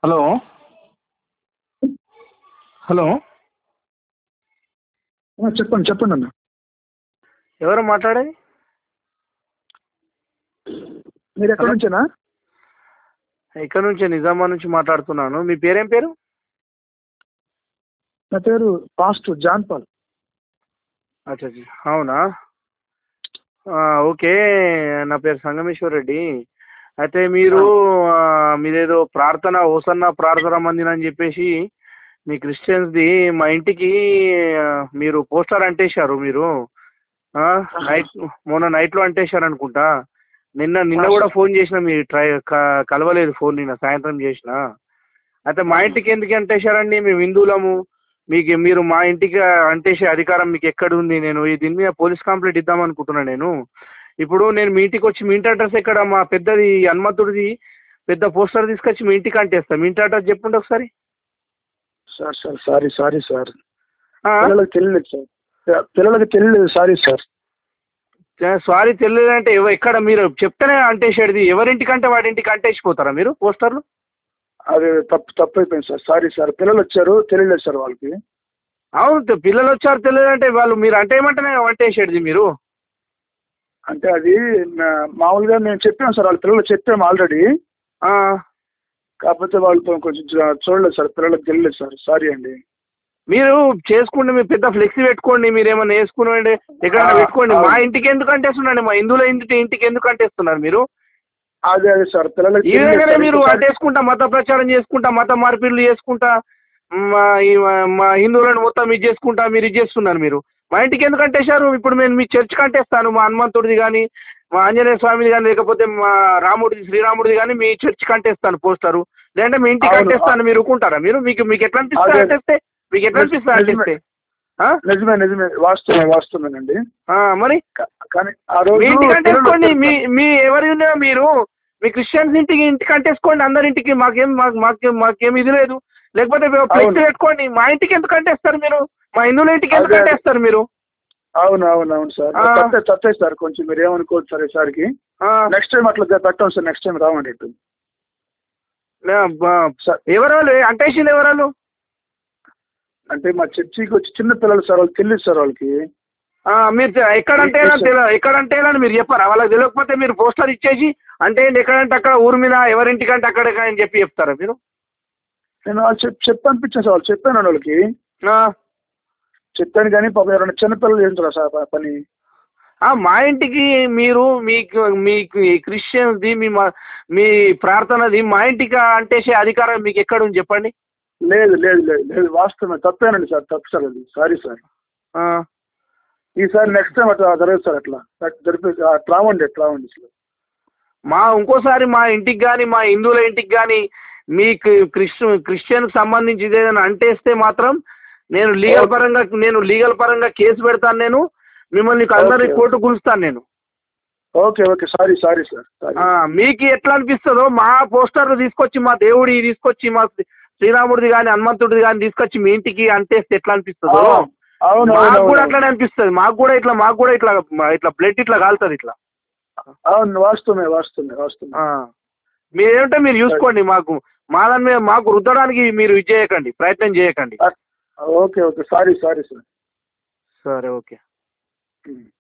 Hello hello ఆ, చెప్పండి చెప్పండి అన్న ఎవరు మాట్లాడేది మీరు ఎక్కడి హలో? నుంచేనా ఇక్కడ నుంచి నిజామాబాద్ నుంచి మాట్లాడుతున్నాను మీ పేరేం పేరు నా పేరు పాస్టర్ జాన్ పాల్ అచ్చా అచ్చా. అవునా ఆ, ఓకే నా పేరు సంగమేశ్వర్ రెడ్డి అయితే మీరు ఆ, మీదేదో ప్రార్థన ఓసన్న ప్రార్థన మందిని అని చెప్పేసి మీ క్రిస్టియన్స్ది మా ఇంటికి ఆ, మీరు పోస్టర్ అంటేశారు మీరు ఆ, నైట్ మొన్న నైట్లో అంటేశారు అనుకుంటా నిన్న నిన్న కూడా ఫోన్ చేసిన మీరు ట్రై క- కలవలేదు ఫోన్ నిన్న సాయంత్రం చేసిన అయితే మా ఇంటికి ఎందుకు అంటేశారండి మేము హిందువులము మీకు మీరు మా ఇంటికి అంటేసే అధికారం మీకు ఎక్కడ ఉంది నేను ఈ దీని మీద పోలీస్ కంప్లైంట్ ఇద్దాం అనుకుంటున్నాను నేను ఇప్పుడు నేను మీ ఇంటికి వచ్చి మీ ఇంటి అడ్రస్ ఎక్కడ మా పెద్దది హనుమంతుడిది పెద్ద పోస్టర్ తీసుకొచ్చి మీ ఇంటికి అంటేస్తాను మీ ఇంటి అడ్రస్ చెప్పండి ఒకసారి sir sir sorry sorry sir ఆ? పిల్లలకి తెలియలేదు సార్ పి- పిల్లలకి తెలియలేదు సారీ సార్ సారీ తెలియదంటే ఎవ ఎక్కడ మీరు చెప్తేనే అంటేసేది ఎవరింటికంటే వాడి ఇంటికి అంటేసిపోతారా మీరు పోస్టర్లు అది తప్పు తప్పు అయిపోయింది సార్ సారీ సార్ పిల్లలు వచ్చారు తెలియలేదు సార్ వాళ్ళకి అవును తె- పిల్లలు వచ్చారు తెలియదంటే వాళ్ళు మీరు అంటే ఏమంటేనే అంటేసేది మీరు అంటే అది మా- మామూలుగా మేము చెప్పాం సార్ వాళ్ళ పిల్లలు చెప్పాము ఆల్రెడీ ఆ, కాకపోతే వాళ్ళు కొంచెం చూ- చూడలేదు సార్ పిల్లలకు తెలియలేదు సార్ సారీ అండి మీరు చేసుకుంటే మీరు పెద్ద ఫ్లెక్సీ పెట్టుకోండి మీరు ఏమైనా వేసుకుని ఎక్కడైనా ఆ, పెట్టుకోండి మా అవును. ఇంటికి ఎందుకు అంటేస్తున్నాండి మా హిందువుల ఇంటి ఇంటికి ఎందుకు అంటేస్తున్నారు మీరు అదే అదే సార్ పిల్లలకి ఈ తెలియలేదు విధంగానే సార్. మీరు ఇంకోసారి- అంటేసుకుంటా మత ప్రచారం చేసుకుంటా మత మార్పిడులు చేసుకుంటా మా ఈ- మా హిందువులను మొత్తం ఇది చేసుకుంటా మీరు ఇది చేస్తున్నారు మీరు మా ఇంటికి ఎందుకు అంటేశారు ఇప్పుడు నేను మీ చర్చ్కి అంటేస్తాను మా హనుమంతుడిది కానీ మా ఆంజనేయ స్వామిది కానీ లేకపోతే మా రాముడిది శ్రీరాముడిది కానీ మీ చర్చ్కి అంటేస్తాను పోస్టరు లేదంటే మీ ఇంటికి అవును. అంటేస్తాను మీరు ఊరుకుంటారా మీరు మీకు మీకు ఎట్లా అనిపిస్తుంది అదే. అంటేస్తే మీకు ఎట్లా అనిపిస్తుంది నిజమే. అంటేస్తే ఆ? నిజమే నిజమే వాస్తవమే వాస్తవమేనండి ఆ, మరి కా- కానీ ఆ రోజు మీ ఇంటికి పిల్లలు అంటేసుకోండి వచ్చారు మీ సార్. మీ ఎవరి ఉన్నా మీరు మీ క్రిస్టియన్స్ ఇంటికి ఇంటికి అంటేసుకోండి అందరింటికి మాకేం మాకు మాకేం మాకేం ఇది లేదు లేకపోతే ఫ్లెక్స్ అవును. పెట్టుకోండి మా ఇంటికి ఎందుకు అంటేస్తారు మీరు మా హిందువుల ఇంటికి ఎందుకు అదే. అంటేస్తారు మీరు అవును అవును అవును సార్ ఆ. తప్పే తప్పే సార్ కొంచెం మీరు ఏమనుకోవద్దు సార్ ఈసారికి ఆ, నెక్స్ట్ టైం అట్లా పెట్టాం సార్ నెక్స్ట్ టైం రావండి ఇటు నా- బా- సార్ ఎవరాలు అంటేసింది ఎవరాలు అంటే మా చర్చికి వచ్చి చిన్న పిల్లలు సార్ వాళ్ళకి తెలియదు సార్ వాళ్ళకి ఆ, మీరు తె- ఎక్కడంటే ఎలా తెల- ఎక్కడంటే ఎలా అని మీరు చెప్పారా వాళ్ళకి తెలియకపోతే మీరు పోస్టర్ ఇచ్చేసి అంటే ఎక్కడంటే అక్కడ ఊరి మీద ఎవరింటికంటే అక్కడ అని చెప్పి చెప్తారా మీరు నేను వాళ్ళు చెప్పి చెప్పి పంపించాను సార్ వాళ్ళు చెప్పాను వాళ్ళకి ఆ, చెప్పాను కానీ పాపం ఎవరైనా చిన్నపిల్లలు చేస్తారా సార్ ఆ పని ఆ, మా ఇంటికి మీరు మీకు మీకు ఈ క్రిస్టియన్స్ది మీ మా- మీ ప్రార్థనది మా ఇంటికి అంటేసే అధికారం మీకు ఎక్కడ ఉంది చెప్పండి లేదు లేదు లేదు లేదు వాస్తవమే తప్పేనండి సార్ తప్పు సార్ అది సారీ సార్ ఆ, ఈసారి నెక్స్ట్ టైం అట్లా జరగదు సార్ అట్లా జరిపి అట్లా రావండి అట్లా రావండి అసలు మా ఇంకోసారి మా ఇంటికి కానీ మా హిందువుల ఇంటికి కానీ మీకు క్రిస్టి క్రిస్టియన్కి సంబంధించి ఏదైనా అంటేస్తే మాత్రం నేను లీగల్ Okay. పరంగా నేను లీగల్ పరంగా కేసు పెడతాను నేను మిమ్మల్ని అందరినీ Okay. కోర్టు గులుస్తాను నేను okay okay sorry sorry sir sorry ఆ, మీకు ఎట్లా అనిపిస్తుందో మా పోస్టర్లు తీసుకొచ్చి మా దేవుడి తీసుకొచ్చి మా శ్రీ- శ్రీరాముడిది కానీ హనుమంతుడిది కానీ తీసుకొచ్చి మీ ఇంటికి అంటేస్తే ఎట్లా అనిపిస్తుందో అవును మాకు అవును కూడా అవును అట్లానే అనిపిస్తుంది మాకు కూడా ఇట్లా మాకు కూడా ఇట్లా ఇట్లా బ్లడ్ ఇట్లా కాలుతుంది ఇట్లా అవును వాస్తవమే వాస్తవమే వాస్తవమే ఆ. మీరేంటో మీరు చూసుకోండి మాకు మా దాని మీద మాకు రుద్దడానికి మీరు ఇది చేయకండి ప్రయత్నం చేయకండి okay okay sorry sorry sir సరే ఓకే ఉమ్.